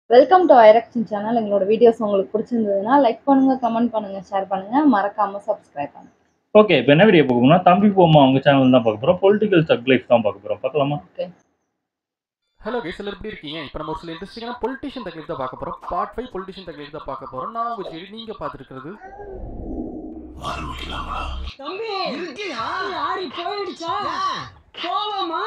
Welcome to ஐரக்ஷன் channel எங்களோட videos உங்களுக்கு பிடிச்சிருந்ததுன்னா லைக் பண்ணுங்க கமெண்ட் பண்ணுங்க ஷேர் பண்ணுங்க மறக்காம சப்ஸ்கிரைப் பண்ணுங்க ஓகே இப்போ என்ன வீடியோ பார்க்க போறோம்னா தம்பி போமா அவங்க சேனல் தான் பார்க்க போறோம் பொலிட்டிக்கல் தக் லைஃப் தான் பார்க்க போறோம் பார்க்கலாமா ஹலோ கேஸ் எல்லாரும் எப்படி இருக்கீங்க இப்போ நம்ம ஒரு சில இன்ட்ரெஸ்டிங்கான பொலிட்டிஷியன் தக்லீஃப் தான் பார்க்க போறோம் பார்ட் ஃபைவ் பொலிட்டிஷியன் தக்லீஃப் தான் பார்க்க போறோம் நான் உங்க ஜெடி நீங்க பார்த்துருக்கிறது தம்பி இருக்கியா யாரி போயிடுச்சா போவோமா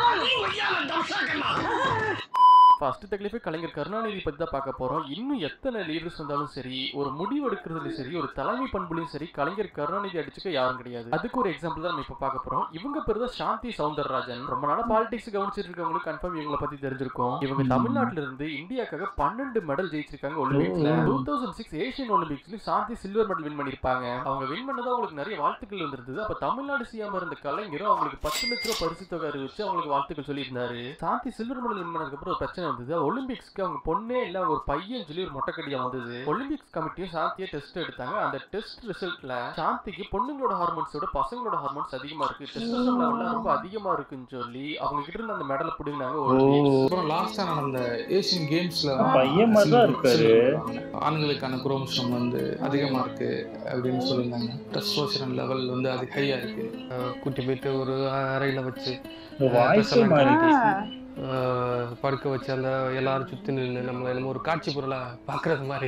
ஃபர்ஸ்ட் தக்லீஃபே கலைஞர் கருணாநிதி பத்தி தான் பார்க்க போறோம் இன்னும் எத்தனை லீடர்ஸ் வந்தாலும் சரி ஒரு முடிவு எடுக்கிறதுலையும் சரி ஒரு தலைமை பண்புலையும் சரி கலைஞர் கருணாநிதி அடிச்சுக்க யாரும் கிடையாது அதுக்கு ஒரு எக்ஸாம்பிள் தான் நம்ம இப்போ பார்க்க போறோம் இவங்க பேர் தான் சாந்தி சவுந்தரராஜன் ரொம்ப நாளா பாலிடிக்ஸ் கவனிச்சிட்டு இருக்கவங்களுக்கு கன்ஃபார்ம் இவங்களை பத்தி தெரிஞ்சிருக்கும் இவங்க தமிழ்நாட்டுல இருந்து இந்தியாக்காக பன்னெண்டு மெடல் ஜெயிச்சிருக்காங்க ஒலிம்பிக்ஸ்ல டூ தௌசண்ட் சிக்ஸ் ஏஷியன் ஒலிம்பிக்ஸ்ல சாந்தி சில்வர் மெடல் வின் பண்ணிருப்பாங்க அவங்க வின் பண்ணது அவங்களுக்கு நிறைய வாழ்த்துக்கள் வந்திருந்தது அப்ப தமிழ்நாடு சிஎம் இருந்த கலைஞரும் அவங்களுக்கு பத்து லட்ச ரூபாய் பரிசு தொகை அறிவிச்சு அவங்களுக்கு வாழ்த்துக்கள் சொல்லியிருந்தாரு சாந்தி சில்வர் மெடல் வின் பண்ணதுக்கு அப்புறம் ஒரு பிரச்சனை வந்தது ஒலிம்பிக்ஸ்க்கு அவங்க பொண்ணே இல்ல அவங்க ஒரு பையன் சொல்லி ஒரு மொட்டைக்கடியா வந்தது ஒலிம்பிக்ஸ் கமிட்டியும் சாந்தியை டெஸ்ட் எடுத்தாங்க அந்த டெஸ்ட் ரிசல்ட்ல சாந்திக்கு பொண்ணுங்களோட ஹார்மோன்ஸோட பசங்களோட ஹார்மோன்ஸ் அதிகமா இருக்கு டெஸ்டோஸ்டெரான் லெவல்லாம் ரொம்ப அதிகமா இருக்குன்னு சொல்லி அவங்க கிட்ட இருந்து அந்த மெடலை பிடிங்கினாங்க ஒலிம்பிக்ஸ் அப்புறம் லாஸ்டா நடந்த ஏசியன் கேம்ஸ்ல பையன் மாதிரி தான் இருக்காரு. ஆண்களுக்கான குரோமோசோம் வந்து அதிகமா இருக்கு அப்படின்னு சொல்லியிருந்தாங்க டெஸ்டோஸ்டெரான் லெவல் வந்து அது ஹையா இருக்கு கூட்டி போயிட்டு ஒரு அறையில் வச்சு வாய்ஸ் மாறிடுச்சு ஆஹ், படுக்க வச்சு அந்த எல்லாரும் சுற்றி நின்று நம்மளை என்னமோ ஒரு காட்சி பொருளா பார்க்கறது மாதிரி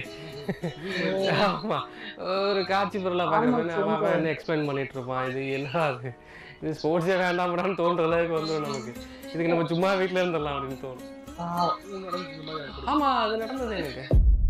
ஆமா ஒரு காட்சி பொருளா பார்க்குற மாதிரி அவன் அவன் என்ன எக்ஸ்பிளைன் பண்ணிட்டு இருப்பான் இது என்ன அது இது ஸ்போர்ட்ஸே வேண்டாம்டான்னு தோன்ற அளவுக்கு வந்துடும் நமக்கு இதுக்கு நம்ம சும்மா வீட்டில் இருந்துடலாம் அப்படின்னு தோணும் ஆமா அது நடந்தது எனக்கு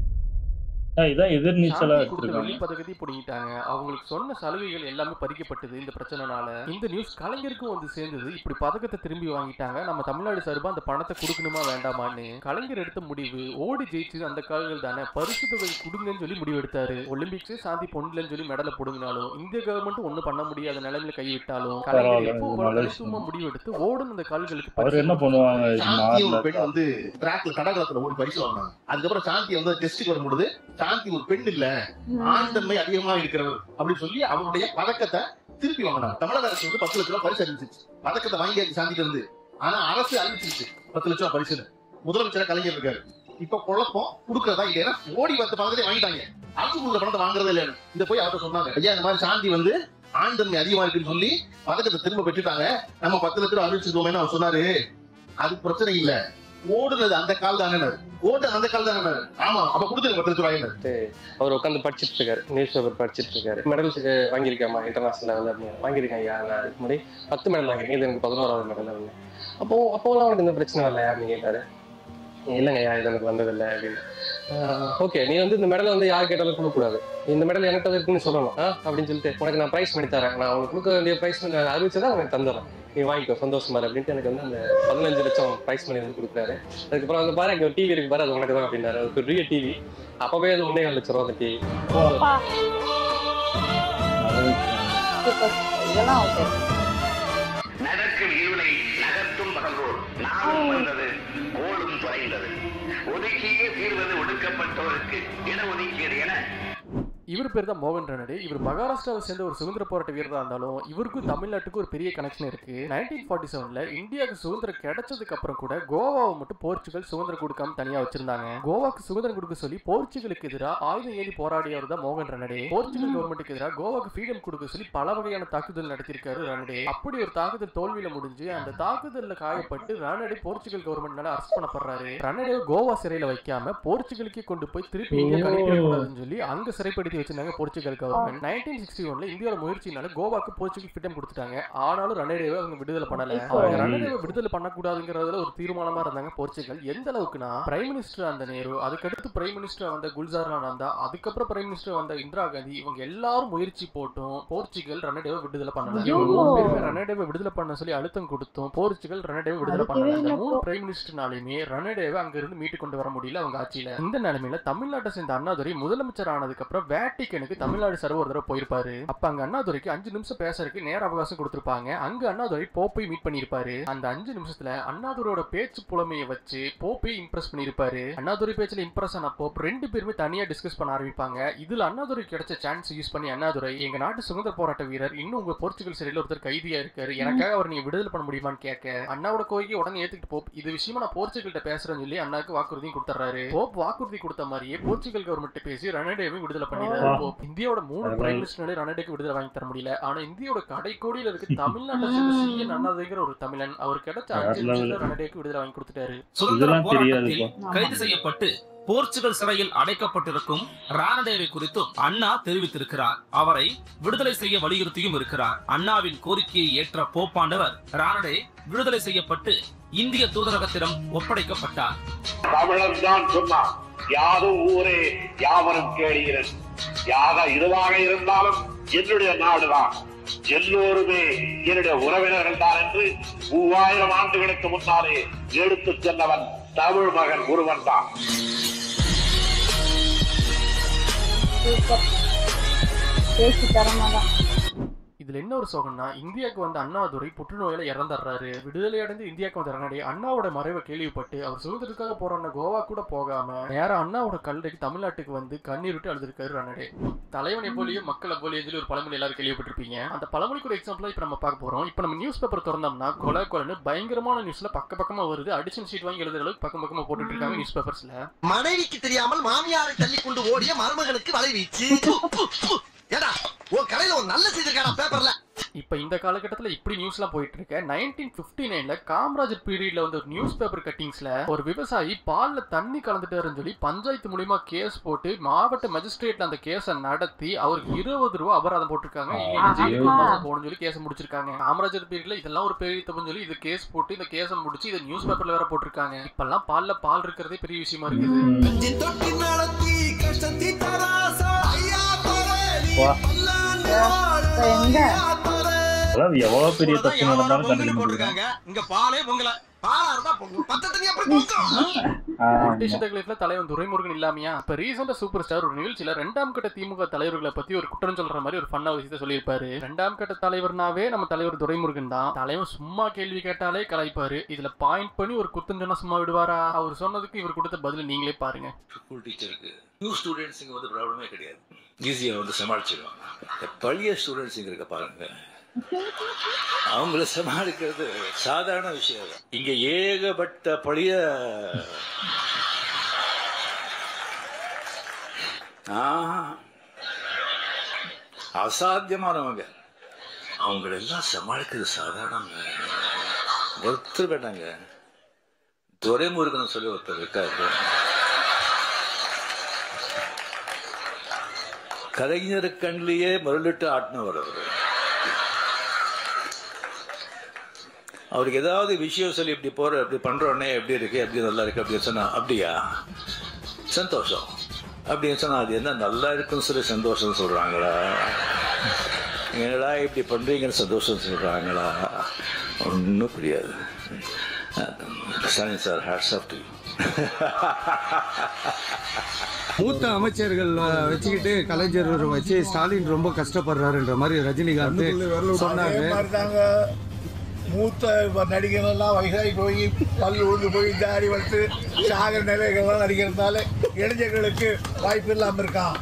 ஆ, இதான் எதிர்நீச்சலா சாந்தி கொடுத்த வெள்ளி எடுத்திருக்காங்க பதக்கத்தை பிடிங்கிட்டாங்க அவங்களுக்கு சொன்ன சலுகைகள் எல்லாமே பறிக்கப்பட்டது இந்த பிரச்சனைனால இந்த நியூஸ் கலைஞருக்கும் வந்து சேர்ந்தது இப்படி பதக்கத்தை திரும்பி வாங்கிட்டாங்க நம்ம தமிழ்நாடு சார்பா அந்த பணத்தை கொடுக்கணுமா வேண்டாமான்னு கலைஞர் எடுத்த முடிவு ஓடி ஜெயிச்சது அந்த காலங்கள் தானே பரிசு தொகை கொடுங்கன்னு சொல்லி முடிவு எடுத்தாரு ஒலிம்பிக்ஸே சாந்தி பொண்ணுலன்னு சொல்லி மெடலை பிடுங்கினாலும் இந்திய கவர்மெண்ட் ஒண்ணும் பண்ண முடியாத நிலைமையில கைவிட்டாலும் கலைஞர் பரவாயில்ல, எப்போ இது நல்ல தனித்துவமா விஷயம். முடிவு எடுத்து ஓடும் அந்த கால்களுக்கு அவர் பரிசு என்ன பண்ணுவாங்க சாந்தி ஒரு பெண் மாறல வந்து டிராக்ல தடகளத்துல ஓடி பரிசு வாங்கினாங்க அதுக்கப்புறம் சாந்தி வந்து டெஸ்ட்டுக்கு வரும்பொழுது சாந்தி ஒரு பெண் இல்ல ஆண் தன்மை அதிகமா இருக்கிறவர் அப்படின்னு சொல்லி அவருடைய பதக்கத்தை திருப்பி வாங்கினாங்க தமிழக அரசு வந்து பத்து லட்ச ரூபாய் பரிசு அறிவிச்சிச்சு பதக்கத்தை வாங்கியாச்சு சாந்திட்டு இருந்து ஆனா அரசு அறிவிச்சிருச்சு பத்து லட்ச ரூபாய் பரிசு முதலமைச்சர் கலைஞர் இருக்காரு இப்ப குழப்பம் கொடுக்கறதா இல்லையா ஓடி பத்து பதக்கத்தை வாங்கிட்டாங்க அரசு கொடுக்குற பணத்தை வாங்குறதே இல்லைன்னு இதை போய் அவர்கிட்ட சொன்னாங்க ஐயா இந்த மாதிரி சாந்தி வந்து ஆண் தன்மை அதிகமா இருக்குன்னு சொல்லி பதக்கத்தை திரும்ப பெற்றுட்டாங்க நம்ம பத்து லட்ச ரூபாய் அறிவிச்சிருக்கோமே அவர் சொன்னாரு அது பிரச்சனை இல்ல ஓடுனது அந்த கால் தானே ஓடுனது அந்த கால் தானே ஆமா அப்ப கொடுத்துருங்க பத்து லட்ச ரூபாய் அவர் உட்காந்து படிச்சிட்டு இருக்காரு நியூஸ் பேப்பர் படிச்சிட்டு இருக்காரு மெடல்ஸ் வாங்கியிருக்காமா இன்டர்நேஷனல் லெவலில் அப்படின்னு வாங்கியிருக்கேன் ஐயா நான் அதுக்கு முன்னாடி பத்து மெடல் வாங்கியிருக்கேன் இது எனக்கு பதினோராவது மெடல் அப்படின்னு அப்போ அப்போலாம் அவனுக்கு இந்த பிரச்சனை வரலையா அப்படின்னு கேட்டாரு இல்லைங்க ஐயா இது எனக்கு வந்ததில்லை அப்படின்னு ஓகே நீ வந்து இந்த மெடலை வந்து யார் கேட்டாலும் கொடுக்கக்கூடாது இந்த மெடல் எனக்கு இருக்குன்னு சொல்லணும் ஆ அப்படின்னு சொல்லிட்டு உனக்கு நான் ப்ரைஸ் பண்ணி தரேன் நான் உனக்கு கொடுக்க வேண்டிய ப்ரைஸ் நான் அறிவிச்சதான் உனக்கு தந்துடுறேன் நீ வாங்கிக்கோ சந்தோஷமா இரு அப்படின்ட்டு எனக்கு வந்து அந்த பதினஞ்சு லட்சம் ப்ரைஸ் பண்ணி வந்து கொடுக்குறாரு அதுக்கப்புறம் வந்து பாரு இங்கே ஒரு டிவி இருக்கு பாரு அது உனக்கு தான் அப்படின்னாரு அது பெரிய டிவி அப்பவே அது ஒன்றே லட்சம் ரூபா அந்த டிவி இதெல்லாம் ஓகே நடக்கும் இருளை நகர்த்தும் பகல்வோர் நாளும் வந்தது கோளும் தொலைந்தது ஒதுக்கியே தீர்வது ஒடுக்கப்பட்டோருக்கு இடஒதுக்கீடு என இவர் பேர் தான் மோகன் ரனடே இவர் மகாராஷ்டிராவை சேர்ந்த ஒரு சுதந்திர போராட்ட வீரராக இருந்தாலும் இவருக்கும் தமிழ்நாட்டுக்கும் ஒரு பெரிய கனெக்ஷன் இருக்கு நைன்டீன் ஃபார்ட்டி செவன்ல இந்தியாவுக்கு சுதந்திரம் கிடைச்சதுக்கு அப்புறம் கூட கோவாவை மட்டும் போர்ச்சுகல் சுதந்திரம் கொடுக்காம தனியா வச்சிருந்தாங்க கோவாக்கு சுதந்திரம் கொடுக்க சொல்லி போர்ச்சுகலுக்கு எதிராக ஆயுதம் ஏறி போராடியவர் தான் மோகன் ரனடே போர்ச்சுகல் கவர்மெண்ட்டுக்கு எதிராக கோவாக்கு ஃப்ரீடம் கொடுக்க சொல்லி பல வகையான தாக்குதல் நடத்தியிருக்காரு ரனடே அப்படி ஒரு தாக்குதல் தோல்வியில முடிஞ்சு அந்த தாக்குதல்ல காயப்பட்டு ரனடே போர்ச்சுகல் கவர்மெண்ட்னால அரெஸ்ட் பண்ணப்படுறாரு ரனடே கோவா சிறையில வைக்காம போர்ச்சுகலுக்கே கொண்டு போய் திருப்பி இந்தியா கூடாதுன்னு சொல்லி அங்க சிறைப்படுத்தி வச்சிருந்தாங்க போர்ச்சுகல் கவர்மெண்ட் நைன்டீன் சிக்ஸ்டி ஒன்ல இந்தியாவோட முயற்சினால கோவாக்கு போர்ச்சுகல் ஃப்ரீடம் கொடுத்துட்டாங்க ஆனாலும் ரனடேவை அவங்க விடுதலை பண்ணல அவங்க ரனடேவை விடுதலை பண்ணக்கூடாதுங்கிறதுல ஒரு தீர்மானமா இருந்தாங்க போர்ச்சுகல் எந்த அளவுக்குனா பிரைம் மினிஸ்டர் அந்த நேரு அதுக்கடுத்து பிரைம் மினிஸ்டர் வந்த குல்சார் நந்தா அதுக்கப்புறம் பிரைம் மினிஸ்டர் வந்த இந்திரா காந்தி இவங்க எல்லாரும் முயற்சி போட்டும் போர்ச்சுகல் ரனடேவை விடுதலை பண்ணல ஐயோ. இவங்க மூணு பேருமே ரனடேவை விடுதலை பண்ண சொல்லி அழுத்தம் கொடுத்தும் போர்ச்சுகல் ரனடேவை விடுதலை பண்ணல இந்த மூணு பிரைம் மினிஸ்டர்னாலுமே ரனடேவை அங்க இருந்து மீட்டு கொண்டு வர முடியல அவங்க ஆட்சியில இந்த நிலைமையில தமிழ்நாட்டை சேர்ந்த அண்ணாதுரை முதலமைச்சர் ஆனதுக்கு அப்புறம் வேற வேட்டிக்கனுக்கு தமிழ்நாடு சர்வ ஒரு தடவை போயிருப்பாரு அப்ப அங்க அண்ணாதுரைக்கு அஞ்சு நிமிஷம் பேசுறதுக்கு நேர அவகாசம் கொடுத்திருப்பாங்க அங்க அண்ணாதுரை போப்பை மீட் பண்ணிருப்பாரு அந்த அஞ்சு நிமிஷத்துல அண்ணாதுரையோட பேச்சு புலமையை வச்சு போப்பை இம்ப்ரெஸ் பண்ணிருப்பாரு அண்ணாதுரை பேச்சுல இம்ப்ரெஸ் ஆன போப் ரெண்டு பேருமே தனியா டிஸ்கஸ் பண்ண ஆரம்பிப்பாங்க இதுல அண்ணாதுரை கிடைச்ச சான்ஸ் யூஸ் பண்ணி அண்ணாதுரை எங்க நாட்டு சுதந்திர போராட்ட வீரர் இன்னும் உங்க போர்ச்சுகல் சிறையில் ஒருத்தர் கைதியா இருக்காரு எனக்காக அவர் நீங்க விடுதலை பண்ண முடியுமான்னு கேட்க அண்ணாவோட கோரிக்கை உடனே ஏத்துக்கிட்டு போப் இது விஷயமா நான் போர்ச்சுகல்கிட்ட பேசுறேன்னு சொல்லி அண்ணாக்கு வாக்குறுதியும் கொடுத்துறாரு போப் வாக்குறுதி கொடுத்த மாதிரியே போர்ச்சுகல் கவர்மெண்ட் பேசி ரனடேவையும் விடுதலை பண்ணிடுறாரு ஆ. போப் இந்தியாவோட மூணு பரவாயில்ல. பிரைம் மினிஸ்டர் ரனடேக்கு விடுதலை வாங்கி தர முடியல ஆனா இந்தியாவோட கடைக்கோடியில இருக்கு தமிழ்நாட்டை சேர்ந்த சிஎன் அண்ணாதுங்கிற ஒரு தமிழன் அவர் கிடைச்ச அஞ்சு வேற நிமிஷத்துல level. ரனடேக்கு விடுதலை வாங்கி கொடுத்துட்டாரு சுதந்திர இதெல்லாம் போராட்டத்தில் தெரியாதுப்பா கைது செய்யப்பட்டு போர்ச்சுகல் சிறையில் அடைக்கப்பட்டிருக்கும் ராணடேவை குறித்தும் அண்ணா தெரிவித்திருக்கிறார் அவரை விடுதலை செய்ய வலியுறுத்தியும் இருக்கிறார் அண்ணாவின் கோரிக்கையை ஏற்ற போப்பாண்டவர் ராணடே விடுதலை செய்யப்பட்டு இந்திய தூதரகத்திடம் ஒப்படைக்கப்பட்டார் தமிழன் தான் சொன்னான் யாதும் ஊரே யாவரும் கேளுகிறேன் யாக இதுவாக இருந்தாலும் என்னுடைய நாடுதான் எல்லோருமே என்னுடைய உறவினர்கள் தான் என்று மூவாயிரம் ஆண்டுகளுக்கு முன்னாலே எடுத்துச் சென்றவன் தமிழ் மகன் ஒருவன் தான் சூப்பர் பேசி தரமா தான் இதுல என்ன ஒரு சோகம்னா இந்தியாவுக்கு வந்த அண்ணாதுரை புற்றுநோயில இறந்துடுறாரு விடுதலை அடைந்து இந்தியாவுக்கு வந்த ரனடே அண்ணாவோட மறைவை கேள்விப்பட்டு அவர் சுதந்திரத்துக்காக போறான கோவா கூட போகாம நேரா அண்ணாவோட கல்லறைக்கு தமிழ்நாட்டுக்கு வந்து கண்ணீர் விட்டு அழுதுருக்காரு ரனடே தலைவனை போலியும் மக்களை போலியும் சொல்லி ஒரு பழமொழி எல்லாரும் கேள்விப்பட்டிருப்பீங்க அந்த பழமொழிக்கு ஒரு எக்ஸாம்பிளா இப்ப நம்ம பார்க்க போறோம் இப்ப நம்ம நியூஸ் பேப்பர் திறந்தோம்னா கொலை கொலைன்னு பயங்கரமான நியூஸ்ல பக்க பக்கமா வருது அடிஷன் ஷீட் வாங்கி எழுதுற அளவுக்கு பக்கம் பக்கமா போட்டுட்டு இருக்காங்க நியூஸ் பேப்பர்ஸ்ல மனைவிக்கு தெரியாமல் மாமியாரை தள்ளி கொண்டு ஓடிய மருமகனுக்கு வலை வீச்சு பு, பு, பு. ஏடா உன் கடையில ஒரு நல்ல செய்திருக்காடா பேப்பர்ல இப்ப இந்த காலகட்டத்துல இப்படி நியூஸ் எல்லாம் போயிட்டு இருக்க நைன்டீன் பிப்டி நைன்ல காமராஜர் பீரியட்ல வந்து ஒரு நியூஸ் பேப்பர் கட்டிங்ஸ்ல ஒரு விவசாயி பால்ல தண்ணி கலந்துட்டாருன்னு சொல்லி பஞ்சாயத்து மூலியமா கேஸ் போட்டு மாவட்ட மஜிஸ்ட்ரேட்ல அந்த கேஸ நடத்தி அவருக்கு இருபது ரூபா அபராதம் போட்டிருக்காங்க இல்லைன்னா ஜெயிலுக்கு ஒரு மாசம் போகணும்னு சொல்லி கேஸ் முடிச்சிருக்காங்க காமராஜர் பீரியட்ல இதெல்லாம் ஒரு பெரிய தப்புன்னு சொல்லி இது கேஸ் போட்டு இந்த கேஸ முடிச்சு இதை நியூஸ் பேப்பர்ல வேற போட்டிருக்காங்க இப்பெல்லாம் பால்ல பால் இருக்கிறதே பெரிய விஷயமா இருக்குது தொட்டி நடத்தி கஷ்டத்தி தராசா ஐயா வா. இப்ப எங்க அதாவது எவ்வளவு பெரிய தப்பு நடந்தாலும் கண்டுபிடிச்சிருக்காங்க இங்க பாலே பொங்கல பாலா இருந்தா பொங்கல் பத்த தண்ணி அப்படி பொங்கல் பொலிட்டிஷியன் தகவலில் தலைவன் துரைமுருகன் இல்லாமையா இப்ப ரீசெண்டா சூப்பர் ஸ்டார் ஒரு நிகழ்ச்சியில ரெண்டாம் கட்ட திமுக தலைவர்களை பத்தி ஒரு குற்றம் சொல்ற மாதிரி ஒரு ஃபன்னா விஷயத்த சொல்லியிருப்பாரு ரெண்டாம் கட்ட தலைவர்னாவே நம்ம தலைவர் துரைமுருகன் தான் தலைவன் சும்மா கேள்வி கேட்டாலே கலாய்ப்பாரு இதுல பாயிண்ட் பண்ணி ஒரு குத்தம் சொன்னா சும்மா விடுவாரா அவர் சொன்னதுக்கு இவர் கொடுத்த பதில் நீங்களே பாருங்க ஸ்கூல் டீச்சருக்கு நியூ ஸ்டூடெண்ட்ஸுங்க வந்து ப்ராப்ளமே கிடையாது ஈஸியாக வந்து சமாளிச்சிடுவாங்க இந்த பழைய ஸ்டூடெண்ட்ஸுங்க இருக்க பாருங்க அவங்கள சமாளிக்கிறது சாதாரண விஷயம் இல்லை. இங்க ஏகப்பட்ட பழைய ஆ, அசாத்தியமானவங்க அவங்களெல்லாம் சமாளிக்கிறது சாதாரணங்க ஒருத்தர் வேண்டாங்க துரைமுருகன் சொல்லி ஒருத்தர் இருக்காரு கலைஞர் கண்ணிலேயே மருளிட்டு ஆட்டினவர் அவர் அவருக்கு ஏதாவது விஷயம் சொல்லி இப்படி போற இப்படி பண்றோடனே எப்படி இருக்கு எப்படி நல்லா இருக்கு அப்படின்னு சொன்னா அப்படியா சந்தோஷம் அப்படின்னு சொன்னா அது என்ன நல்லா இருக்குன்னு சொல்லி சந்தோஷம் சொல்றாங்களா என்னடா இப்படி பண்றீங்கன்னு சந்தோஷம் சொல்றாங்களா ஒன்றும் புரியாது Stalin sir hats off to மூத்த அமைச்சர்கள் அஹ், வச்சுக்கிட்டு கலைஞர் வச்சு ஸ்டாலின் ரொம்ப கஷ்டப்படுறாருன்ற மாதிரி ரஜினிகாந்த் சொன்னாரு மாதிரிதாங்க மூத்த நடிகர் எல்லாம் வயசாகி போய் பல்லு உழுந்து போய் தாடி வளர்த்து சாகர நிலைகள்லாம் நடிக்கிறதுனால இளைஞர்களுக்கு வாய்ப்பு இல்லாமல் இருக்கான்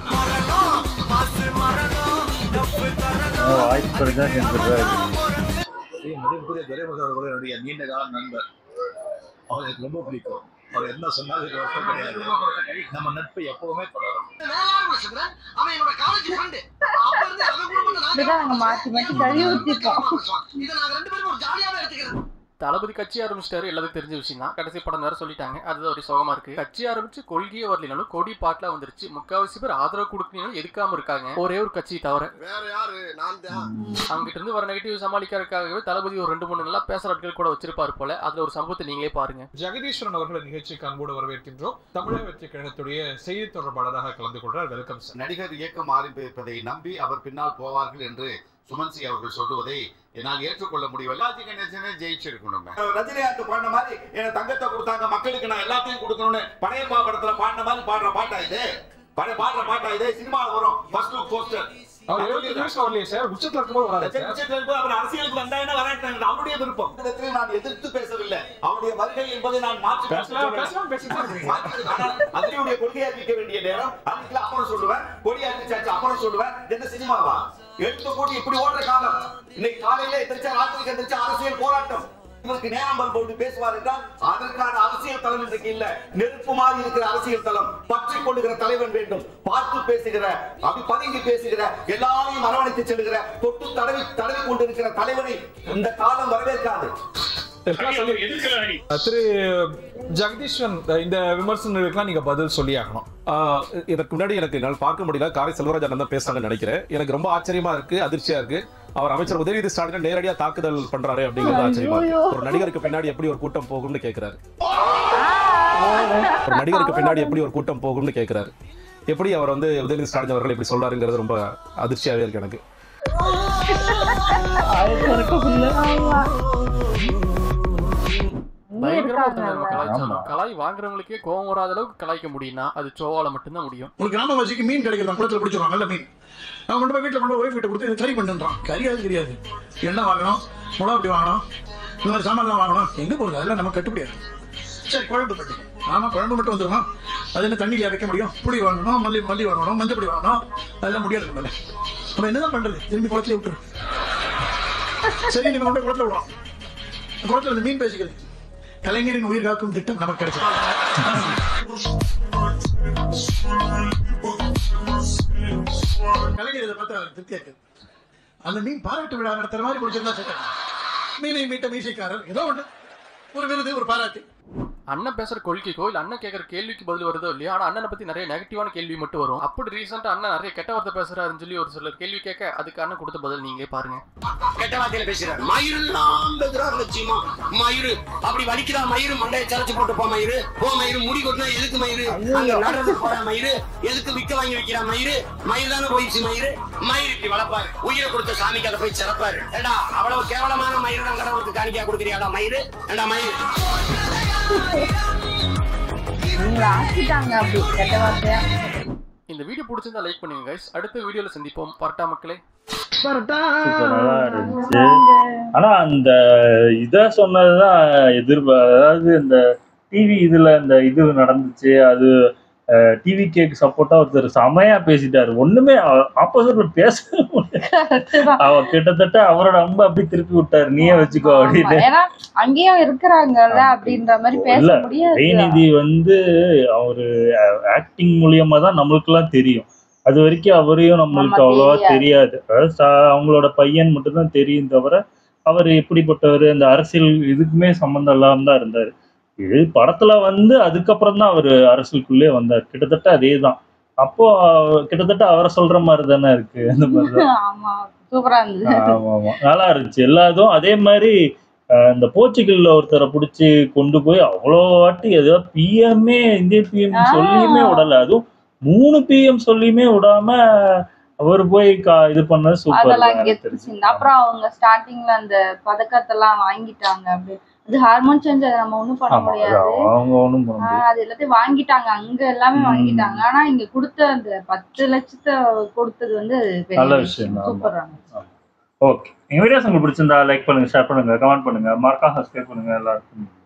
வாய்ப்பு இருந்தா செஞ்சிடுறாரு மதிப்புக்குரிய துரைமுக அவர்கள் என்னுடைய நீண்ட கால நண்பர் அவர் எனக்கு ரொம்ப பிடிக்கும் அவர் என்ன சொன்னாலும் எனக்கு வருத்தம் கிடையாது நம்ம நட்பு எப்பவுமே தொடரும் அவன் என்னோட காலேஜ் ஃப்ரெண்டு அப்ப இருந்து அவன் கூட மட்டும் நான் இப்படிதான் நாங்க மாத்தி மாத்தி கழுவி ஊத்திப்போம் இதை நாங்க ரெண்டு பேரும் ஒரு ஜாலியாவே எடுத்துக்கிறோம் தளபதி கட்சி ஆரம்பிச்சிட்டாரு எல்லாத்துக்கும் தெரிஞ்ச விஷயம் தான் கடைசி படம் வேற சொல்லிட்டாங்க அதுதான் ஒரு சோகமா இருக்கு கட்சி ஆரம்பிச்சு கொள்கையே வரலினாலும் கொடி பாட்டுல வந்துருச்சு முக்காவாசி பேர் ஆதரவு கொடுக்கணும் எதுக்காம இருக்காங்க ஒரே ஒரு கட்சி தவிர வேற யாரு நான் தான் அங்கிட்ட இருந்து வர நெகட்டிவ் சமாளிக்கிறதுக்காகவே தளபதி ஒரு ரெண்டு மூணு நல்லா பேசுற ஆட்கள் கூட வச்சிருப்பாரு போல அதுல ஒரு சம்பவத்தை நீங்களே பாருங்க ஜெகதீஸ்வரன் அவர்களை நிகழ்ச்சிக்கு அன்போடு வரவேற்கின்றோம் தமிழக வெற்றி கழகத்துடைய செய்தி தொடர்பாளராக கலந்து கொள்றார் வெல்கம் சார் நடிகர் இயக்கம் ஆரம்பிப்பதை நம்பி அவர் பின்னால் போவார்கள் என்று சுமன்சி அவர்கள் சொல்லுவதை என்னால் ஏற்றுக்கொள்ள முடியவில்லை கணேசனே ஜெயிச்சிருக்கணும் ரஜினிகாந்த் பாடின மாதிரி எனக்கு தங்கத்தை கொடுத்தாங்க மக்களுக்கு நான் எல்லாத்தையும் கொடுக்கணும்னு பழைய படத்துல பாடின மாதிரி பாடுற பாட்டா இது பழைய பாடுற பாட்டா இதே சினிமாவில் வரும் ஃபர்ஸ்ட் லுக் போஸ்டர் அவர் எழுபது வயசு வரலையே சார் உச்சத்துல இருக்கும்போது வராது சார் உச்சத்துல இருக்கும்போது அவர் அரசியலுக்கு வந்தா என்ன வராட்டாங்க அவருடைய விருப்பம் இந்த இடத்துல நான் எதிர்த்து பேசவில்லை அவருடைய வருகை என்பதை நான் மாற்றி பேசலாம், பேசலாம், பேசிட்டு இருக்கீங்க. ஆனால் அதனுடைய கொள்கையை அறிவிக்க வேண்டிய நேரம் அதுக்குள்ள அப்புறம் சொல்லுவேன் கொடி அறிவிச்சாச்சு அப்புறம் சொல்லுவேன் இது என்ன சினிமாவா எடுத்து கூட்டி இப்படி ஓடுற காலம் இன்னைக்கு காலையில எந்திரிச்சா ராத்திரிக்கு எந்திரிச்சா அரசியல் போராட்டம் இவருக்கு நேரம் போட்டு பேசுவார் என்றால் அதற்கான அரசியல் தளம் இன்றைக்கு இல்ல நெருப்பு மாதிரி இருக்கிற அரசியல் தளம் பற்றி கொள்ளுகிற தலைவன் வேண்டும் பார்த்து பேசுகிற அப்படி பதுங்கி பேசுகிற எல்லாரையும் அரவணைத்து செல்லுகிற தொட்டு தடவி தடவி கொண்டிருக்கிற தலைவனை இந்த காலம் வரவேற்காது திரு ஜெகதீஸ்வரன் இந்த விமர்சனங்களுக்குலாம் நீங்க பதில் சொல்லி ஆகணும் ஆஹ் இதற்கு முன்னாடி எனக்கு என்னால் பார்க்க முடியல காரை செல்வராஜ் அண்ணன் தான் பேசுறாங்கன்னு நினைக்கிறேன் எனக்கு ரொம்ப ஆச்சரியமா இருக்கு அதிர்ச்சியா இருக்கு அவர் அமைச்சர் உதயநிதி ஸ்டாலின் நேரடியா தாக்குதல் பண்றாரு அப்படிங்கிறது ஆச்சரியமா இருக்கு ஒரு நடிகருக்கு பின்னாடி எப்படி ஒரு கூட்டம் போகும்னு கேட்கிறாரு ஒரு நடிகருக்கு பின்னாடி எப்படி ஒரு கூட்டம் போகும்னு கேட்கிறாரு எப்படி அவர் வந்து உதயநிதி ஸ்டாலின் அவர்கள் இப்படி சொல்றாருங்கிறது ரொம்ப அதிர்ச்சியாவே இருக்கு எனக்கு பயங்கரமா ஒருத்தங்க நம்ம இருக்காங்க. கலாய்ச்சாலும் கலாய் வாங்குறவங்களுக்கே கோவம் வராத அளவுக்கு கலாய்க்க முடியும்னா அது சோவால மட்டும்தான் முடியும் ஒரு கிராமவாசிக்கு மீன் கிடைக்கிறதா குளத்துல பிடிச்சிருவாங்க நல்ல மீன் அவன் கொண்டு போய் வீட்டில் கொண்டு போய் ஒய்ஃப் கிட்ட கொடுத்து இது கறி பண்ணுறான் கறி அது தெரியாது எண்ணெய் வாங்கணும் மிளகா அப்படி வாங்கணும் இந்த மாதிரி சாமான்லாம் வாங்கணும் எங்கே போகிறது அதெல்லாம் நம்ம கட்டுப்படியாது சரி குழம்பு கட்டு ஆமாம் குழம்பு மட்டும் வந்துடும் அது என்ன தண்ணியில வைக்க முடியும் புளி வாங்கணும் மல்லி மல்லி வாங்கணும் மஞ்சள் பொடி வாங்கணும் அதெல்லாம் முடியாது நம்மளால நம்ம என்னதான் பண்றது திரும்பி குளத்துல விட்டுரு சரி நீங்க கொண்டு போய் குளத்துல விடுவோம் குளத்துல இந்த மீன் பேசிக்கிறது கலைஞரின் உயிர் காக்கும் திட்டம் நமக்கு கிடைச்சது கலைஞர் இதை பார்த்தா அவருக்கு திருப்தியா இருக்கு அந்த மீன் பாராட்டு விழா நடத்துற மாதிரி பிடிச்சிருந்தா சேர்த்தாங்க மீனை மீட்ட மீசைக்காரர் ஏதோ ஒன்று ஒரு விருது ஒரு பாராட்டு அண்ணன் பேசுற கொள்கைக்கோ இல்ல அண்ணன் கேட்கற கேள்விக்கு பதில் வருதோ இல்லையா ஆனா அண்ணனை பத்தி நிறைய நெகட்டிவான கேள்வி மட்டும் வரும் அப்படி ரீசெண்டா அண்ணன் நிறைய கெட்ட வார்த்தை பேசுறாருன்னு சொல்லி ஒரு சிலர் கேள்வி கேட்க அதுக்கு அண்ணன் கொடுத்த பதில் நீங்களே பாருங்க கெட்ட வார்த்தையில பேசுறாரு மயிரெல்லாம் பேசுறாரு லட்சியமா மயிறு அப்படி வலிக்கிறா மயிறு மண்டையை சரைச்சு போட்டுப்பா மயிறு போ மயிறு முடி கொட்டினா எதுக்கு மயிறு அங்க நடுறது போற மயிறு எதுக்கு விக்க வாங்கி வைக்கிறா மயிறு மயிறு தானே போயிடுச்சு மயிறு மயிறு இப்படி வளர்ப்பாரு உயிரை கொடுத்த சாமிக்கு அதை போய் சிறப்பாரு ஏடா அவ்வளவு கேவலமான மயிறு தான் கடவுளுக்கு காணிக்கா கொடுக்குறியாடா மயிறு ஏடா மயிறு இவங்களை ஆக்கிட்டாங்க அப்படி கெட்ட வார்த்தையா இந்த வீடியோ பிடிச்சிருந்தா லைக் பண்ணுங்க guys அடுத்த வீடியோல சந்திப்போம் பரட்டா மக்களே சூப்பரா இருந்துச்சு ஆனா அந்த இத சொன்னதுதான் எதிர்ப அதாவது இந்த டிவி இதுல இந்த இது நடந்துச்சு அது டிவி கேக்கு சப்போர்ட்டா ஒருத்தர் செமையா பேசிட்டாரு ஒண்ணுமே ஆப்போசிட்ல பேச அவர் கிட்டத்தட்ட அவரோட அம்பு அப்படி திருப்பி விட்டாரு நீயே வச்சுக்கோ ஆமா, அப்படின்னு ஏன்னா அங்கேயும் இருக்கிறாங்கல்ல அப்படின்ற மாதிரி பேச இல்ல முடியாது உதயநிதி வந்து அவரு ஆக்டிங் மூலியமா தான் நம்மளுக்கெல்லாம் தெரியும் அது வரைக்கும் அவரையும் நம்மளுக்கு ஆமா, அவ்வளவா தெரியாது. தெரியாது அதாவது சா- அவங்களோட பையன் மட்டும் தான் தெரியும் தவிர அவர் எப்படிப்பட்டவர் அந்த அரசியல் இதுக்குமே சம்மந்தம் இல்லாம தான் இருந்தாரு இது படத்துல வந்து அதுக்கப்புறம் தான் அவர் அரசியலுக்குள்ளே வந்தார் கிட்டத்தட்ட அதே தான் அப்போ அவ- கிட்டத்தட்ட அவரை சொல்ற மாதிரி தானே இருக்கு அந்த மாதிரி தான் ஆமா சூப்பரா இருந்தது ஆமா ஆமா நல்லா இருந்துச்சு எல்லாதும் அதே மாதிரி அஹ், இந்த போர்ச்சுகல்ல ஒருத்தரை பிடிச்சி கொண்டு போய் அவ்வளோ வாட்டி ஏதோ பிஎம்ஏ இந்திய பிஎம் ஆ. சொல்லியுமே விடல அதுவும் மூணு பிஎம் சொல்லியுமே விடாம அவர் போய் கா- இது பண்ணது சூப்பர் அதெல்லாம் கெத்துச்சு அப்புறம் அவங்க ஸ்டார்டிங்ல அந்த பதக்கத்தெல்லாம் வாங்கிட்டாங்க அப்படி அது ஹார்மோன் சேஞ்ச் அதை நம்ம ஒண்ணும் பண்ண ஆமா அது முடியாது அவங்க ஒண்ணும் பண்ண முடியாது ஆஹ் அது எல்லாத்தையும் வாங்கிட்டாங்க அங்க எல்லாமே ம். வாங்கிட்டாங்க ஆனா இங்க கொடுத்த அந்த பத்து லட்சத்தை கொடுத்தது வந்து பெரிய நல்ல விஷயம் விஷயம் தான், ஆமா. சூப்பரா ஓகே எங்க வீடியோஸ் உங்களுக்கு பிடிச்சிருந்தா லைக் பண்ணுங்க ஷேர் பண்ணுங்க கமெண்ட் பண்ணுங்க மறக்காம சப்ஸ்கிரைப் பண்ணுங்க எல்லாருக்கும்